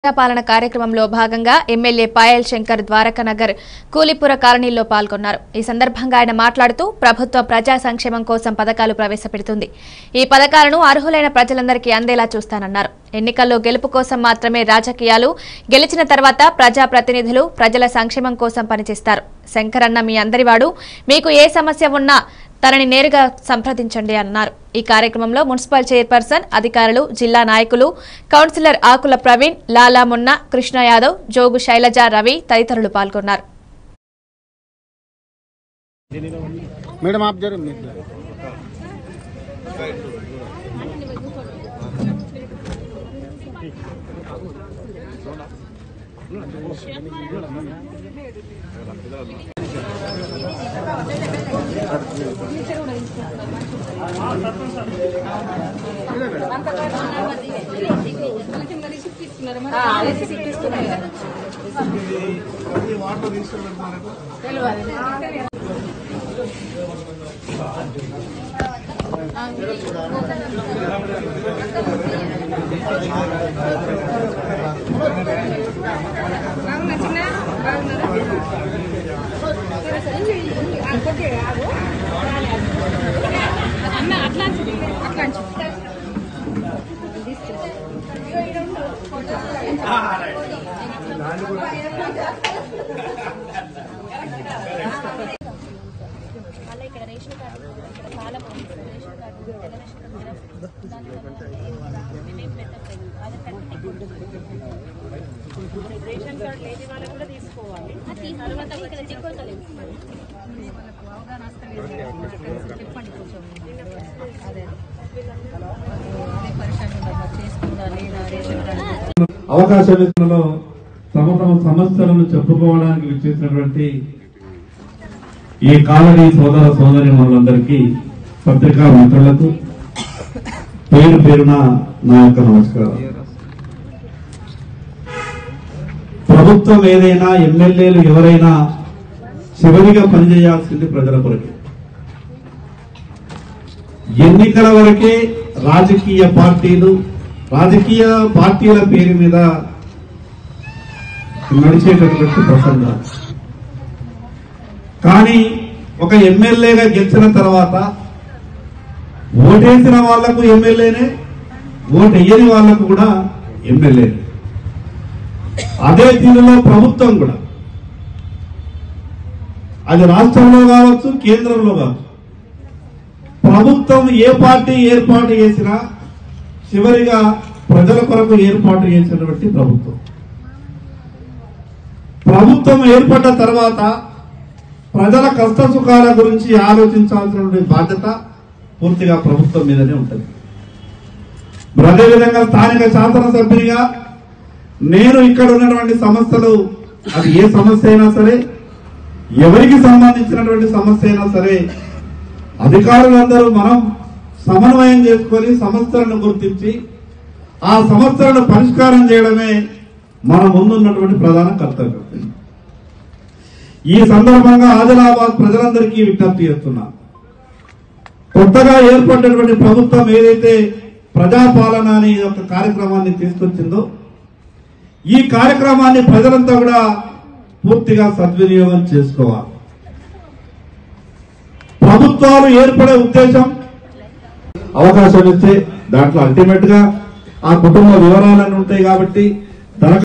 పాలన కార్యక్రమంలో భాగంగా ఎమ్మెల్యే పాయల్ శంకర్ ద్వారకానగర్ కూలిపుర కాలనీలో పాల్గొన్నారు ఈ సందర్భంగా ఆయన మాట్లాడుతూ ప్రభుత్వం ప్రజా సంక్షేమం కోసం పథకాలు ప్రవేశపెడుతుంది ఈ పథకాలను అర్హులైన ప్రజలందరికీ అందేలా చూస్తానన్నారు ఎన్నికల్లో గెలుపు కోసం మాత్రమే రాజకీయాలు గెలిచిన తర్వాత ప్రజా ప్రతినిధులు ప్రజల సంక్షేమం కోసం పనిచేస్తారు శంకర్ అన్న మీ అందరివాడు మీకు ఏ సమస్య ఉన్నా తనని నేరుగా సంప్రదించండి అన్నారు ఈ కార్యక్రమంలో మున్సిపల్ చైర్పర్సన్ అధికారులు జిల్లా నాయకులు కౌన్సిలర్ ఆకుల ప్రవీణ్ లాలా మున్నా కృష్ణ యాదవ్ జోగు శైలజ రవి తదితరులు పాల్గొన్నారు मैडम आप जरा मिल जाए మళ్ళీ ఇక్కడ రేషన్ కార్డు ఇక్కడ చాలా బాగుంది రేషన్ కార్డు తెల్ల రేషన్ కార్డు జిరాక్స్ దానివల్ల మేమేం పెట్టలేదు ఆధార్ కార్డు రేషన్ కార్డు లేని వాళ్ళకి కూడా తీసుకోవాలి తర్వాత ఇక్కడ చెక్కొట్టలేదు చెప్పండి కొంచెం అదే అదే పరిశ్రమ చేసుకుందా లేదా రేషన్ కార్డు అవకాశాలలో తమ తమ సమస్యలను చెప్పుకోవడానికి విచ్చేసినటువంటి ఈ కాలనీ సోదర సోదరి మనులందరికీ పత్రికా మిత్రులకు పేరు పేరున నా యొక్క నమస్కారం ప్రభుత్వం ఏదైనా ఎమ్మెల్యేలు ఎవరైనా చివరిగా పనిచేయాల్సింది ప్రజల కొరకు ఎన్నికల వరకే రాజకీయ పార్టీలు రాజకీయ పార్టీల పేరు మీద నడిచేటటువంటి ప్రసంగం కానీ ఒక ఎమ్మెల్యేగా గెలిచిన తర్వాత ఓటేసిన వాళ్లకు ఎమ్మెల్యేనే ఓటు వేయని వాళ్లకు కూడా ఎమ్మెల్యే అదే దీనిలో ప్రభుత్వం కూడా అది రాష్ట్రంలో కావచ్చు కేంద్రంలో కావచ్చు ప్రభుత్వం ఏ పార్టీ ఏర్పాటు చేసినా చివరిగా ప్రజల కొరకు ఏర్పాటు చేసినటువంటి ప్రభుత్వం ప్రభుత్వం ఏర్పడ్డ తర్వాత ప్రజల కష్ట సుఖాల గురించి ఆలోచించాల్సినటువంటి బాధ్యత పూర్తిగా ప్రభుత్వం మీదనే ఉంటుంది మరి అదేవిధంగా స్థానిక శాసనసభ్యునిగా నేను ఇక్కడ ఉన్నటువంటి సమస్యలు అది ఏ సమస్య అయినా సరే ఎవరికి సంబంధించినటువంటి సమస్య అయినా సరే అధికారులందరూ మనం సమన్వయం చేసుకొని సమస్యలను గుర్తించి ఆ సమస్యలను పరిష్కారం చేయడమే మన ముందున్నటువంటి ప్రధాన కర్తవ్యం ఈ సందర్భంగా ఆదిలాబాద్ ప్రజలందరికీ విజ్ఞప్తి చేస్తున్నా కొత్తగా ఏర్పడినటువంటి ప్రభుత్వం ఏదైతే ప్రజాపాలన అనే ఒక కార్యక్రమాన్ని తీసుకొచ్చిందో ఈ కార్యక్రమాన్ని ప్రజలంతా కూడా పూర్తిగా సద్వినియోగం చేసుకోవాలి ప్రభుత్వాలు ఏర్పడే ఉద్దేశం అవకాశం ఇస్తే దాంట్లో అల్టిమేట్ గా ఆ కుటుంబ వివరాలన్నీ ఉంటాయి కాబట్టి